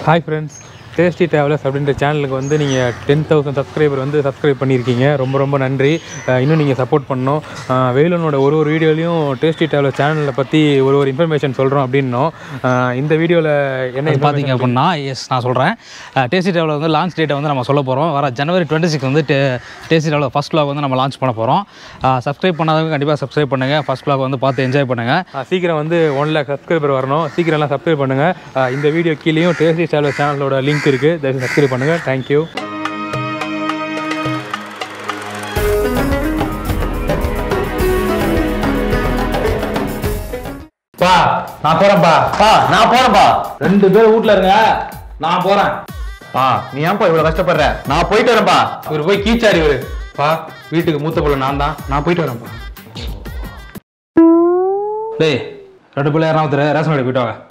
Hi friends tasty travellers அப்படின்ற சேனலுக்கு வந்து நீங்கள் டென் தௌசண்ட் சப்ஸ்கிரைபர் வந்து சப்ஸ்கிரைப் பண்ணியிருக்கீங்க ரொம்ப ரொம்ப நன்றி அஹ் இன்னும் நீங்கள் சப்போர்ட் பண்ணணும் அஹ் வேலூனோட ஒரு ஒரு வீடியோலையும் டேஸ்டி ட்ராவலர் சேனலை பற்றி ஒரு ஒரு இன்ஃபர்மேஷன் சொல்கிறோம் அப்படின்னோம் அஹ் இந்த வீடியோவில் என்ன அது பார்த்தீங்க அப்படின்னா எஸ் நான் சொல்கிறேன் டேஸ்டி டேவில் வந்து லான்ச் டேட்டை வந்து நம்ம சொல்ல போகிறோம் வர ஜனவரி டுவெண்ட்டி சிக்ஸ் வந்து டே டேஸ்டி டேவில் ஃபஸ்ட் vlog வந்து நம்ம லான்ச் பண்ண போகிறோம் சப்ஸ்கிரைப் பண்ணாதவங்க கண்டிப்பாக சப்ஸ்கிரைப் பண்ணுங்கள் ஃபஸ்ட் vlog வந்து பார்த்து என்ஜாய் பண்ணுங்கள் அஹ் சீக்கிரம் வந்து ஒன் லேக் சப்ஸ்கிரைபர் வரணும் சீக்கிரம்லாம் சப்ஸ்கிரைப் பண்ணுங்கள் இந்த வீடியோ கீழேயும் டேஸ்டி ட்ராவலர் சேனலோட லிங்க் இருக்குது தயவு சப்ஸ்கிரைப் பண்ணுங்கள் தேங்க்யூ பா நான் போகிறேன்ப்பா பா நான் போறேன்பா ரெண்டு பேர் வீட்டில் இருங்க நான் போகிறேன் பா நீ ஏன்பா இவ்வளவு கஷ்டப்படுற நான் போயிட்டு வரேன்பா இவர் போய் கீச்சாரி இவர் பா வீட்டுக்கு மூத்த பிள்ளை நான் தான் நான் போயிட்டு வரேன்ப்பா டேய் ரெண்டு பிள்ளை யாராவது ரேஷன் கடை போயிட்டு வாங்க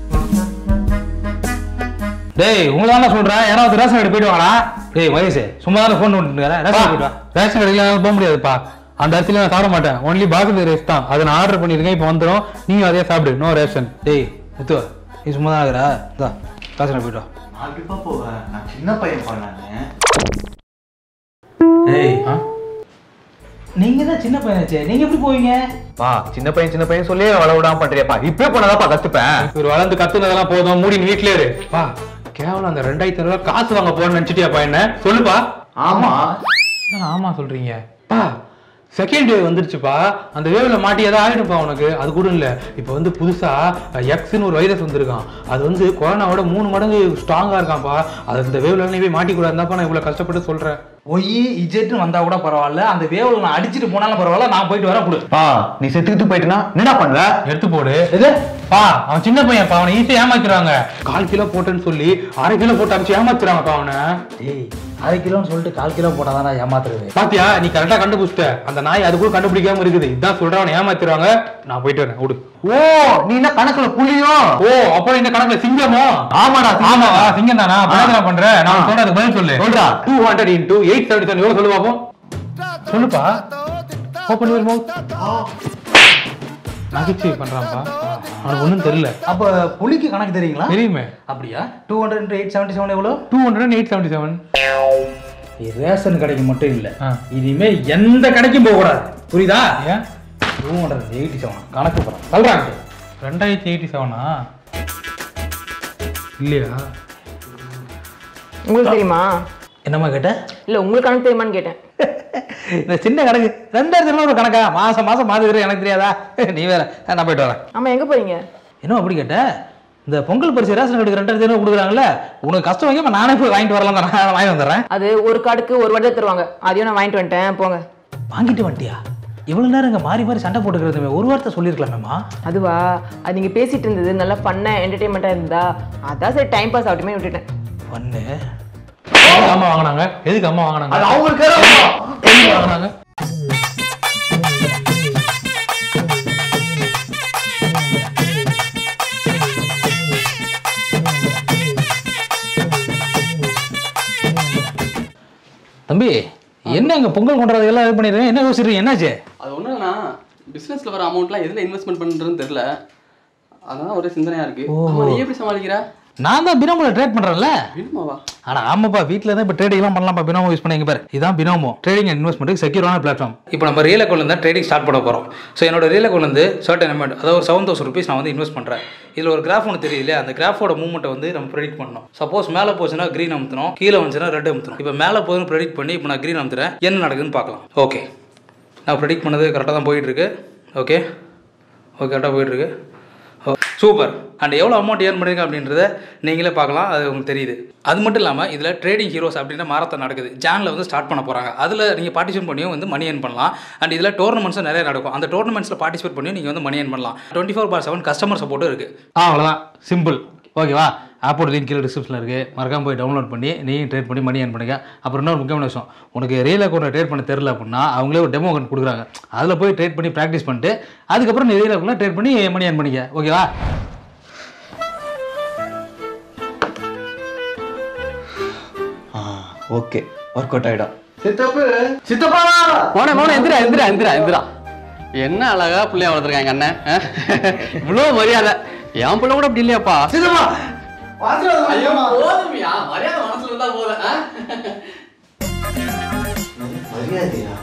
டேய் உங்களை தான் சொல்கிறேன் யாராவது ரேஷன் கடை போயிட்டு வாங்கடா டேய் மகேஷ் சும்மா தான் ஃபோன் பண்ணிட்டு ரேஷன் கடை போயிட்டு வா ரேஷன் கடையில் போக முடியாதுப்பா அந்த அரிசியில் நான் சாப்பிட மாட்டேன் ஒன்லி பாசுமதி ரைஸ் தான் அதை நான் ஆர்டர் பண்ணியிருக்கேன் இப்போ வந்துடும் நீங்கள் அதே சாப்பிடு நோ ரேஷன் டேய் முத்து நீ சும்மா தான் இருக்கிற இதா ரேஷன் கடை போயிட்டு வா நான் கண்டிப்பா போவேன் நான் சின்ன பையன் பண்ணானே டேய் நீங்கள் தான் சின்ன பையனாச்சே நீங்கள் எப்படி போவீங்க பா சின்ன பையன் சின்ன பையன் சொல்லி வள விடாம பண்றியப்பா இப்பவே போனதாப்பா கத்துப்பேன் இவர் வளர்ந்து கத்துனதெல்லாம் போதும் மூடி நீ வீட்டிலே இரு பா கேவலம் அந்த ரெண்டாயிரத்தி ஐநூறுவா காசு வாங்க போறேன்னு நினச்சிட்டியாப்பா என்ன சொல்லுப்பா ஆமா என்ன ஆமா சொல்றீங்க பா செகண்ட் வேவ் வந்துருச்சுப்பா அந்த வேவ்ல மாட்டி ஏதாவது ஆயிடும்ப்பா உனக்கு அது கூட இல்ல இப்போ வந்து புதுசா எக்ஸ்னு ஒரு வைரஸ் வந்திருக்கான் அது வந்து கொரோனாவோட மூணு மடங்கு ஸ்ட்ராங்கா இருக்கான்ப்பா அது இந்த வேவ்ல நீ போய் மாட்டி கூடாதுதான்ப்பா நான் இவ்வளவு கஷ்டப்பட்டு சொல்றேன் ஒய் இஜெட்னு வந்தா கூட பரவாயில்ல அந்த வேவில் நான் அடிச்சுட்டு போனாலும் பரவாயில்ல நான் போயிட்டு வரேன் கொடு பா நீ செத்துக்கிட்டு போயிட்டுனா என்னடா பண்ணுவ எடுத்து போடு எது பா அவன் சின்ன பையன்ப்பா அவனை ஈஸியா ஏமாத்துறாங்க கால் கிலோ போட்டேன்னு சொல்லி அரை கிலோ போட்டு அடிச்சு ஏமாத்துறாங்கப்பா அவனை டேய் அரை கிலோன்னு சொல்லிட்டு கால் கிலோ போட்டால் தானே ஏமாத்துறது பாத்தியா நீ கரெக்டா கண்டுபிடிச்சிட்ட அந்த நாய் அது கூட கண்டுபிடிக்காம இருக்குது இதான் சொல்றேன் அவனை ஏமாத்திடுவாங்க நான் போயிட்டு வரேன் விடு ஓ நீ என்ன கணக்குல புலியோ ஓ அப்போ இந்த கணக்குல சிங்கமோ ஆமாடா ஆமா சிங்கம் தானா பிரயோஜனம் பண்றேன் நான் சொல்றதுக்கு பதில் சொல்லு சொல்றா. Two hundred into eight seventy seven எவ்வளவு சொல்லு பாப்போம் சொல்லுப்பா ஓப்பன் யுவர் மவுத் நகைச்சுவை பண்றான்ப்பா அவனுக்கு ஒன்றும் தெரியல அப்போ புலிக்கு கணக்கு தெரியுங்களா தெரியுமே அப்படியா two hundred eight seventy seven எவ்வளோ two hundred eight seventy seven ration கடைக்கு மட்டும் இல்லை ஆ. இனிமே எந்த கடைக்கும் போகக்கூடாது புரியுதா ஏன் டூ ஹண்ட்ரட் எயிட்டி செவன் கணக்கு போகிறேன் சொல்றாங்க ரெண்டாயிரத்தி எயிட்டி செவனா இல்லையா உங்களுக்கு தெரியுமா என்னம்மா கேட்ட இல்ல உங்களுக்கு கணக்கு தெரியுமான்னு கேட்டேன் இந்த சின்ன கணக்கு ரெண்டாயிரத்தி ஒரு கணக்கா மாசம் மாசம் மாதிரி எனக்கு தெரியாதா நீ வேற ஆ, நான் போயிட்டு வரேன் ஆமா எங்க போறீங்க என்ன அப்படி கேட்ட இந்த பொங்கல் பரிசு ரேஷன் கடைக்கு ரெண்டாயிரத்தி ஐநூறு கொடுக்குறாங்கல்ல உனக்கு கஷ்டம் வைக்க நானே போய் வாங்கிட்டு வரலாம் தான் நான் வாங்கி வந்துடுறேன் அது ஒரு கார்டுக்கு ஒரு வாட்டி தான் தருவாங்க அதையும் நான் வாங்கிட்டு வந்துட்டேன் போங்க வாங்கிட்டு வந்துட்டியா இவ்வளோ நேரம் இங்கே மாறி மாறி சண்டை போட்டுக்கிறது ஒரு வார்த்தை சொல்லியிருக்கலாமேம்மா அதுவா அது நீங்க பேசிட்டு இருந்தது நல்லா பண்ண என்டர்டைன்மெண்டா இருந்தா அதான் சரி டைம் பாஸ் ஆகட்டுமே விட்டுட்டேன் பண்ணு எதுக்கு அம்மா வாங்கினாங்க எதுக்கு அம்மா வாங்கினாங்க அது அவங்களுக்கு எதுக்கு வாங்கினாங்க தம்பி என்ன இங்கே பொங்கல் கொண்டாடுறது எல்லாம் இது பண்ணிடுறேன் என்ன யோசிக்கிறீங்க என்னாச்சு அது ஒன்றும் இல்லைண்ணா பிஸ்னஸில் வர அமௌண்ட்லாம் எதில் இன்வெஸ்ட்மெண்ட் பண்ணுறதுன்னு தெரில அதான் ஒரே சிந்தனையாக இருக்கு ஆமா, நீ எப்படி சமாளிக்கிற நான் தான் பினாமோல ட்ரேட் பண்ணுறேன்ல வேணுமாவா ஆனா ஆமாப்பா வீட்டில் தான் இப்போ ட்ரேடிங்லாம் பண்ணலாம்ப்பா பினாமோ யூஸ் பண்ணி பாரு இதான் பினாமோ ட்ரேடிங் அண்ட் இன்வெஸ்ட்மெண்ட்டுக்கு செக்யூரான பிளாட்ஃபார்ம் இப்போ நம்ம ரியல் அக்கௌண்ட் தான் ட்ரேடிங் ஸ்டார்ட் பண்ண போகிறோம் ஸோ என்னோட ரியல் அக்கௌண்ட் வந்து சர்டன் அமௌண்ட் அதாவது ஒரு செவன் தௌசண்ட் ருபீஸ் நான் வந்து இன்வெஸ்ட் பண்ணுறேன் இதில் ஒரு கிராஃப் ஒன்று தெரியல அந்த கிராஃபோட மூவ்மெண்ட்டை வந்து நம்ம ப்ரெடிக்ட் பண்ணணும் சப்போஸ் மேலே போச்சுன்னா க்ரீன் அமுத்தணும் கீழே வந்துச்சுன்னா ரெட் அமுத்தணும் இப்போ மேலே போகுதுன்னு ப்ரெடிக்ட் பண்ணி இப்போ நான் க்ரீன் அமுத்துறேன் என்ன நடக்குதுன்னு பார்க்கலாம் ஓகே நான் ப்ரெடிக்ட் பண்ணது கரெக்டாக தான் போயிட்டுருக்கு ஓகே ஓகே கரெக்டாக போயிட்டுருக்கு சூப்பர் அண்ட் எவ்வளோ அமௌண்ட் ஏர்ன் பண்ணிருக்கேன் அப்படின்றத நீங்களே பார்க்கலாம் அது உங்களுக்கு தெரியுது அது மட்டும் இல்லாமல் இதில் ட்ரேடிங் ஹீரோஸ் அப்படின்ற மாரத்தான் நடக்குது ஜானில் வந்து ஸ்டார்ட் பண்ண போகிறாங்க அதில் நீங்கள் பார்ட்டிசிபேட் பண்ணியும் வந்து மணி ஏர்ன் பண்ணலாம் அண்ட் இதில் டோர்னமெண்ட்ஸும் நிறைய நடக்கும் அந்த டோர்னமெண்ட்ஸில் பார்ட்டிசிபேட் பண்ணி நீங்கள் வந்து மணி ஏர்ன் பண்ணலாம் twenty four bar seven customer சப்போர்ட்டும் இருக்குது ஆ அவ்வளோதான் சிம்பிள் ஓகேவா ஆப்போட லிங்க் கீழே டிஸ்கிரிப்ஷனில் இருக்குது மறக்காம போய் டவுன்லோட் பண்ணி நீயும் ட்ரேட் பண்ணி மணி ஏர்ன் பண்ணிக்க அப்புறம் இன்னொரு முக்கியமான விஷயம் உனக்கு ரியல் அக்கௌண்ட்டில் ட்ரேட் பண்ண தெரில அப்படின்னா அவங்களே ஒரு டெமோ அக்கௌண்ட் கொடுக்குறாங்க அதில் போய் ட்ரேட் பண்ணி ப்ராக்டிஸ் பண்ணிட்டு அதுக்கப்புறம் நீ ரியல் அக்கௌண்ட்டில் ட்ரேட் பண்ணி மணி ஏர்ன் பண்ணிக்க ஓகேவா ஓகே ஒர்க் அவுட் ஆயிடும் மோனே மோனே எந்திரா எந்திரா எந்திரா எந்திரா என்ன அழகா பிள்ளைய வளர்த்துருக்காங்க அண்ணன் இவ்வளோ மரியாதை என் பிள்ளை கூட அப்படி இல்லையாப்பா ஐயோ போதுமியா மரியாதை மனசுல இருந்தா போதும் ஆ? மரியாதையா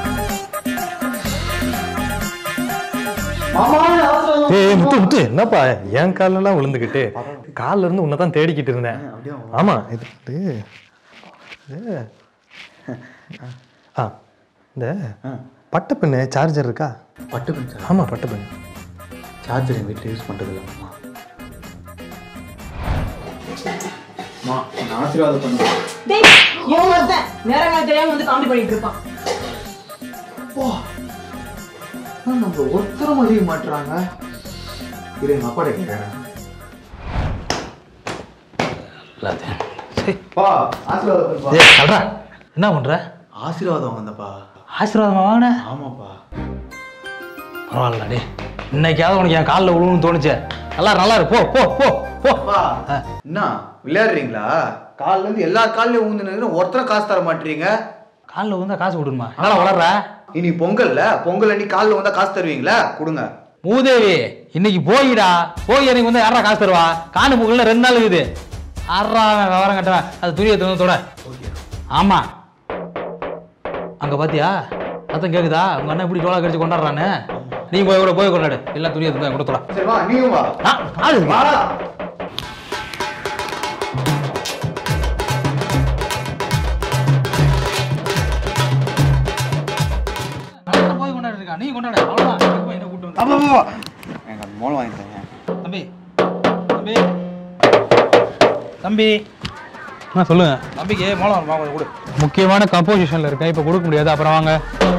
ஏய் முத்து முத்து என்னப்பா என் காலெல்லாம் விழுந்துக்கிட்டு கால்ல இருந்து உன்னை தான் தேடிக்கிட்டு இருந்தேன் ஆமா இது இது இது. ஆ இந்த பட்டை பெண்ணு சார்ஜர் இருக்கா பட்டு பெண் ஆமா பட்டை பெண்ணு சார்ஜர் என் வீட்டில் யூஸ் பண்ணுறது இல்லைம்மா அம்மா நான் ஆசீர்வாதம் பண்ணுவேன் டேய் இவன் ஒருத்தன் நேரங்கால தெரியாம வந்து காமெடி பண்ணிட்டு இருப்பான் நம்ம ஒருத்தரும் அறிய மாட்டுறாங்க இரு எங்கள் அப்பாட்ட கேட்குறேன் எல்லாத்தையும் சரி பா ஆசீர்வாதம் பண்ணுப்பா ஏய் சொல்கிறா என்ன பண்ணுற ஆசீர்வாதம் வந்தப்பா ஆசீர்வாதமா வாங்கின ஆமாப்பா பரவாயில்ல டே இன்னைக்காவது உனக்கு என் காலில் விழுணும்னு தோணுச்சே நல்லா இரு, நல்லா இரு போ போ போ போ அப்பா என்ன விளையாடுறீங்களா கால்ல இருந்து எல்லா கால்லையும் ஊந்து நின்று ஒருத்தரும் காசு தர மாட்டீங்க காலில் விழுந்தா காசு கொடுமா நல்லா வளர்ற இனி பொங்கல்ல பொங்கல் அன்னைக்கு காலில் வந்தா காசு தருவீங்களா கொடுங்க மூதேவி இன்னைக்கு போயிடா போய் எனக்கு வந்து யாரா காசு தருவா காணு பொங்கல்ல ரெண்டு நாள் இருக்குது ஆறா அவன் விவரம் கட்டுவேன் அது துரிய தோட ஆமா அங்க பாத்தியா அதான் கேக்குதா உங்க அண்ணன் இப்படி டோலா கடிச்சு கொண்டாடுறான்னு நீ போய் கூட போய் கொண்டாடு எல்லாம் துரிய தந்தா கூட தொட சரி வா நீயும் வா ஆ, ஆளு இருக்கு. வாடா. நல்லா போய் கொண்டாடு இருக்கா நீ கொண்டாடு அவ்வளவுதான் நீ போய் என்ன கூட்டு வந்து அப்பா, அப்பா, அப்பா. எனக்கு அந்த மோளம் வாங்கி தரேன் தம்பி தம்பி தம்பி ஆ சொல்லுங்க தம்பிக்கு மோளம் வருமா கொஞ்சம் கொடு முக்கியமான கம்போசிஷன்ல இருக்கேன் இப்போ கொடுக்க முடியாது அப்புறம் வாங்க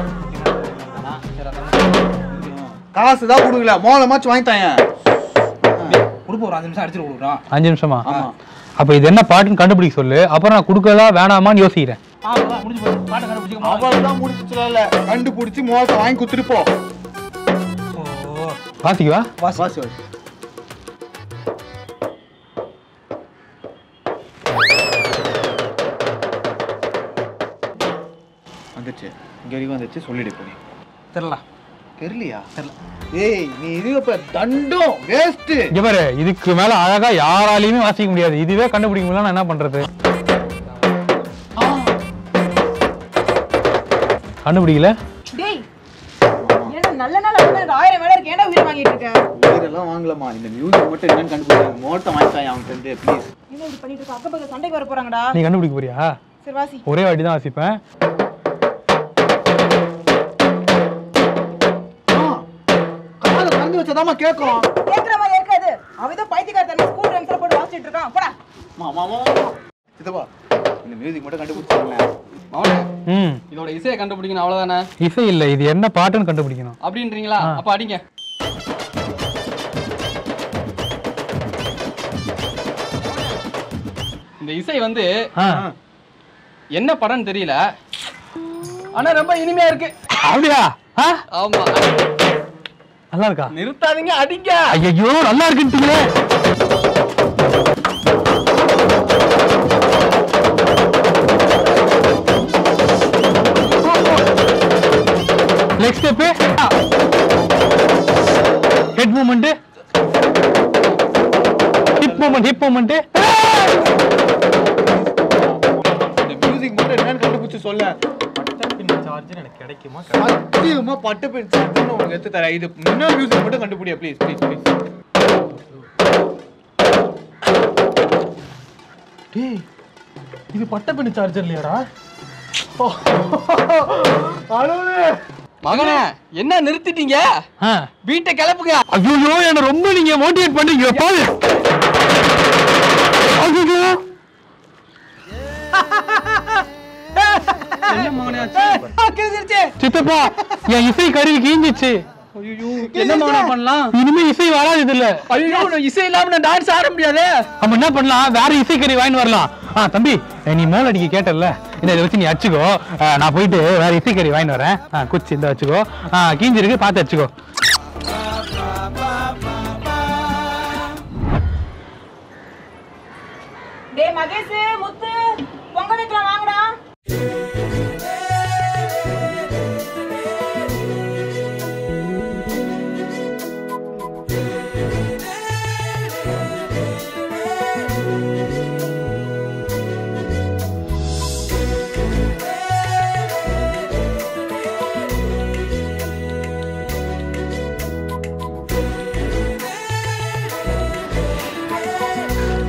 காசு தான் கொடுக்கல மோளமாச்சும் வாங்கி தாயேன் கொடுப்போம் ஒரு அஞ்சு நிமிஷம் அடிச்சுட்டு கொடுக்குறோம் அஞ்சு நிமிஷமா ஆமா அப்போ இது என்ன பாட்டுன்னு கண்டுபிடிக்க சொல்லு அப்புறம் நான் கொடுக்கலாம் வேணாமான்னு யோசிக்கிறேன் அவ்வளோதான் முடிஞ்சு போய் பாட்டை கண்டுபிடிச்சிக்க அவள் தான் முடிச்சுல கண்டுபிடிச்சி மோளத்தை வாங்கி குத்துட்டு போ வாசிக்குவா வாசி வாசி வாசி வந்துச்சு இங்க வரைக்கும் வந்துச்சு சொல்லிடு இப்போ நீ தெரியல தெரியலையா தெரியல ஏய் நீ இது இப்ப தண்டம் வேஸ்ட் இங்க பாரு இதுக்கு மேல அழகா யாராலையுமே வாசிக்க முடியாது இதுவே கண்டுபிடிக்க முடியல நான் என்ன பண்றது கண்டுபிடிக்கல டேய் ஏன்னா நல்ல நாள் வந்து எனக்கு ஆயிரம் வேலை இருக்கு ஏன்டா உயிரை வாங்கிட்டு இருக்க உயிரெல்லாம் வாங்கலாமா இந்த மியூசிக் மட்டும் என்னன்னு கண்டுபிடிச்சாங்க மோட்டை வாங்கிட்டாங்க அவங்க இருந்து ப்ளீஸ் என்ன இப்படி பண்ணிட்டு இருக்க அக்க பக்கம் சண்டைக்கு வர போறாங்கடா நீ கண்டுபிடிக்க போறியா சரி வாசி ஒரே வாட்டி தான் வாசிப்பேன் காலை கறந்து வச்சதாமா கேட்கும் கேக்குற மாதிரி இருக்காது அவன் ஏதோ பைத்தியக்கார தண்ணி ஸ்கூல் ட்ரெம்ஸ்ல போட்டு வாசிச்சிட்டு இருக்கான் போடா மாமா மாமா இதுவா இந்த மியூசிக் மட்டும் கண்டுபிடிச்சாங்க மவனே ம் இதோட இசையை கண்டுபிடிக்கணும் அவ்வளவுதானே இசை இல்லை இது என்ன பாட்டுன்னு கண்டுபிடிக்கணும் அப்படின்றீங்களா அப்ப அடிங்க இந்த இசை வந்து ஆ என்ன படம்னு தெரியல ஆனா ரொம்ப இனிமையா இருக்கு அப்படியா ஆ ஆமா நல்லா இருக்கா நிறுத்தாதீங்க அடிங்க ஐயோ நல்லா இருக்குன்ட்டீங்களே next step head movement hip movement hip movement இந்த மியூசிக் மட்டும் என்னன்னு கண்டுபிடிச்சு சொல்ல சார்ஜர் எனக்கு கிடைக்குமா சத்தியமா பட்டு பெண் சார்ஜர்னு உனக்கு எடுத்து தரேன் இது என்ன மியூசிக் மட்டும் கண்டுபிடியா ப்ளீஸ் ப்ளீஸ் ப்ளீஸ் டேய் இது பட்டை பெண்ணு சார்ஜர் இல்லையாடா மகனே என்ன நிறுத்திட்டீங்க வீட்டை கிளப்புங்க ஐயோ என்ன ரொம்ப நீங்க மோட்டிவேட் பண்றீங்க பாரு ஐயோ என்ன மகனே ஆச்சு? சித்தப்பா என் இசை கருவி கீஞ்சிச்சு என்ன மகனே பண்ணலாம் இனிமே இசை வராது இதுல ஐயோ நான் இசை இல்லாம நான் டான்ஸ் ஆட முடியாது நம்ம என்ன பண்ணலாம் வேற இசை கருவி வாங்கிட்டு வரலாம் ஆ தம்பி நீ மேல அடிக்க கேட்டல இந்த இதை வச்சு நீ அடிச்சுக்கோ ஆ, நான் போயிட்டு வேற இசை கருவி வாங்கிட்டு வரேன் ஆ, குச்சி இந்த வச்சுக்கோ ஆ, கீஞ்சிருக்கு பார்த்து அடிச்சுக்கோ டேய் மகேஷ் முத்து பொங்க வைக்கலாம் வாங்கடா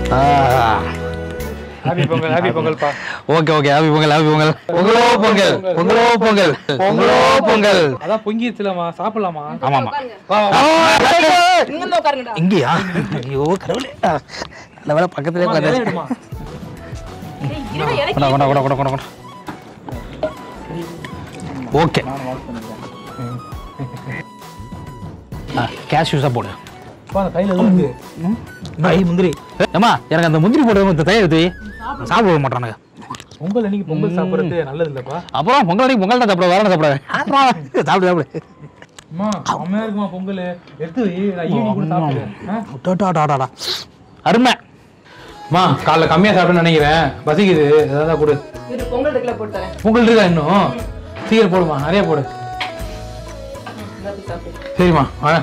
ஹாப்பி பொங்கல் ஹாப்பி பொங்கல்ப்பா okay okay happy Pongal happy Pongal பொங்கலோ பொங்கல் பொங்கலோ பொங்கல் பொங்கலோ பொங்கல் அதான் பொங்கிடுச்சுலமா சாப்பிடலாமா ஆமா ஆமா இங்க வந்து உட்காருங்கடா இங்கேயா ஐயோ கடவுளே நல்ல வேலை பக்கத்துலேயே உட்காந்து கொண்டா கொண்டா கொண்டா கொண்டா கொண்டா கொண்டா ஓகே கேஷ் யூஸாக போடு கையில இருக்கு ஐ முந்திரி ஏமா எனக்கு அந்த முந்திரி போடுறது இந்த தயிர் ஊற்றி சாப்பிட விட மாட்டானுங்க பொங்கல் அன்னைக்கு பொங்கல் சாப்பிடுறது நல்லது இல்லப்பா அப்புறம் பொங்கல் அன்னைக்கு பொங்கல் தான் சாப்பிட வேற என்ன சாப்பிட சாப்பிடு சாப்பிடு அம்மா செம்மையா இருக்குமா பொங்கல் எடுத்து வை, நான் ஈவினிங் கூட சாப்பிடுறேன் டாடாடாடா அருமை அம்மா காலைல கம்மியா சாப்பிட்டேன்னு நினைக்கிறேன் பசிக்குது ஏதாவது கொடு இரு பொங்கல் இருக்குல்ல போட்டு தரேன் பொங்கல் இருக்கா இன்னும் சீக்கிரம் போடுமா நிறைய போடு இந்தா போய் சாப்பிடு சரிம்மா வரேன்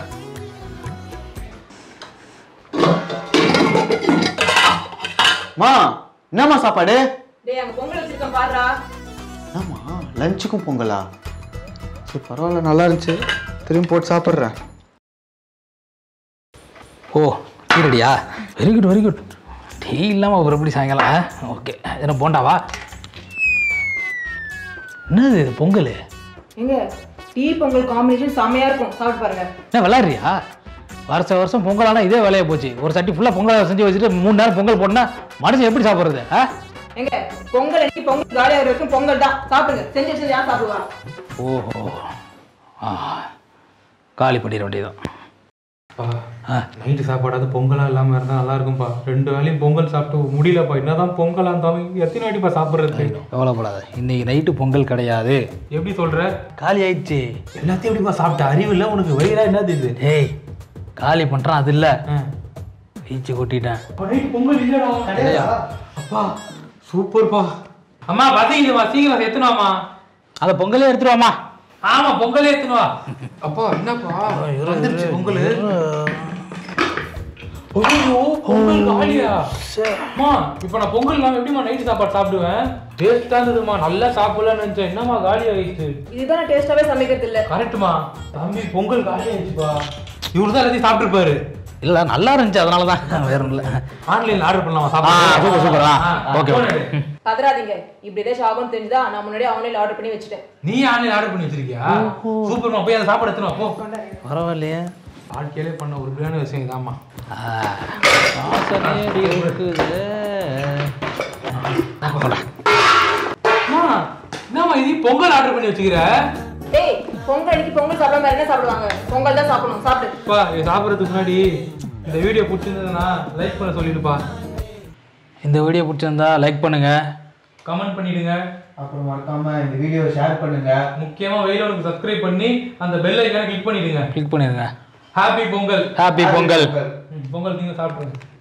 மா என்னம்மா சாப்பாடு டேய் அங்க பொங்கல் வச்சிருக்கேன் பாருடா ஆமா லஞ்சுக்கும் பொங்கலா சரி பரவாயில்ல நல்லா இருந்துச்சு திரும்பி போட்டு சாப்பிட்றேன் ஓ tea very good very good tea இல்லாமல் அப்புறம் எப்படி சாயங்காலம் ஓகே என்ன போண்டாவா என்னது இது பொங்கல் எங்க டீ பொங்கல் காம்பினேஷன் செமையா இருக்கும் சாப்பிட்டு பாருங்க என்ன விளாட்றியா வருஷம் வருஷம் பொங்கல் ஆனால் இதே வேலையாக போச்சு ஒரு சட்டி ஃபுல்லாக பொங்கல் செஞ்சு வச்சுட்டு மூணு நேரம் பொங்கல் போட்டோன்னா மனுஷன் எப்படி சாப்பிட்றது ஆ எங்க பொங்கல் அன்னைக்கு பொங்கல் காலியாக வரைக்கும் பொங்கல் தான் சாப்பிடுங்க செஞ்சு செஞ்சு யார் சாப்பிடுவா ஓஹோ ஆ காலி பண்ணிட வேண்டியதுதான் ஆ நைட்டு சாப்பாடாவது பொங்கலா இல்லாம இருந்தா நல்லா இருக்கும்பா ரெண்டு வேளையும் பொங்கல் சாப்பிட்டு முடியலப்பா என்னதான் பொங்கலா இருந்தாலும் எத்தனை வாட்டிப்பா சாப்பிடுறது கவலைப்படாத இன்னைக்கு நைட்டு பொங்கல் கிடையாது எப்படி சொல்ற காலி ஆயிடுச்சு எல்லாத்தையும் எப்படிப்பா சாப்பிட்ட அறிவு இல்ல உனக்கு வயிறா என்னது இது டேய் காலி பண்ணுறான் அது இல்லை பீச்சு கொட்டிட்டேன் நைட் பொங்கல் இல்லடா அப்பா சூப்பர்ப்பா அம்மா பாத்தீங்கம்மா சீக்கிரம் எத்தனாமா அந்த பொங்கலே எடுத்துருவாமா ஆமா பொங்கலே எத்தனு வா அப்பா என்னப்பா வந்துருச்சு பொங்கல் ஐயோ பொங்கல் காலியா அம்மா இப்போ நான் பொங்கல் இல்லாம எப்படிம்மா நைட் சாப்பாடு சாப்பிடுவேன் டேஸ்டா இருந்ததுமா நல்லா சாப்பிடலாம்னு நினைச்சேன் என்னம்மா காலி ஆயிடுச்சு இதுதான் டேஸ்டாவே சமைக்கிறது இல்ல கரெக்ட்டுமா தம்பி பொங்கல் காலி ஆயிடுச்சுப்பா இவரு தான் எல்லாத்தையும் சாப்பிட்டுருப்பாரு இல்லை நல்லா இருந்துச்சு அதனால தான் வேற ஒன்றும் இல்லை ஆன்லைன்ல ஆர்டர் பண்ணலாமா ஆ, super, super. ஆ, சாப்பாடு okay, okay. கதறாதீங்க இப்படி ஏதாச்சும் ஆகும்னு தெரிஞ்சா நான் முன்னாடி ஆன்லைன்ல ஆர்டர் பண்ணி வச்சுட்டேன் நீ ஆன்லைன் ஆர்டர் பண்ணி வச்சிருக்கியா சூப்பர்மா போய் அந்த சாப்பாடு எடுத்துனு வா போ பரவாயில்லையே வாழ்க்கையிலே பண்ண ஒரு பிரியாணி விஷயம் இதாம்மா வாசனையடி இருக்குது அம்மா என்னம்மா இது பொங்கல் ஆர்டர் பண்ணி வச்சுக்கிற டேய் பொங்கல் அன்னைக்கு பொங்கல் சாப்பிடாம வேற என்ன சாப்பிடுவாங்க பொங்கல் தான் சாப்பிடணும் சாப்பிடு அப்பா இது சாப்பிட்றதுக்கு முன்னாடி இந்த வீடியோ பிடிச்சிருந்ததுன்னா லைக் பண்ண சொல்லிடுப்பா இந்த வீடியோ பிடிச்சிருந்தா லைக் பண்ணுங்க கமெண்ட் பண்ணிடுங்க அப்புறம் மறக்காம இந்த வீடியோவை ஷேர் பண்ணுங்க முக்கியமா வெயிலோனுக்கு சப்ஸ்கிரைப் பண்ணி அந்த பெல் ஐக்கான கிளிக் பண்ணிடுங்க கிளிக் பண்ணிடுங்க ஹாப்பி பொங்கல் ஹாப்பி பொங்கல் ம், பொங்கல் நீங்க சாப்பிடுங்க